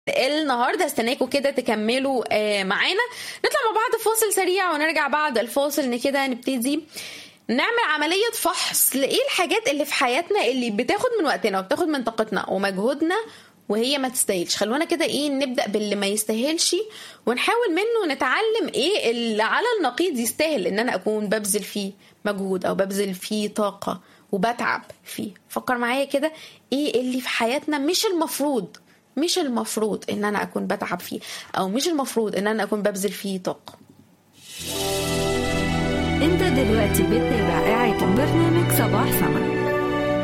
النهارده استناكم كده تكملوا آه، معانا نطلع مع بعض فاصل سريع ونرجع بعد الفاصل كده نبتدي نعمل عملية فحص لإيه الحاجات اللي في حياتنا اللي بتاخد من وقتنا وبتاخد من طاقتنا ومجهودنا وهي ما تستاهلش خلونا كده ايه نبدأ باللي ما يستاهلش ونحاول منه نتعلم ايه اللي على النقيض يستاهل ان انا اكون ببذل فيه مجهود او ببذل فيه طاقة وبتعب فيه فكر معايا كده ايه اللي في حياتنا مش المفروض مش المفروض ان انا اكون بتعب فيه او مش المفروض ان انا اكون ببذل فيه طاقة انت دلوقتي بتتابع إعادة برنامج صباح سما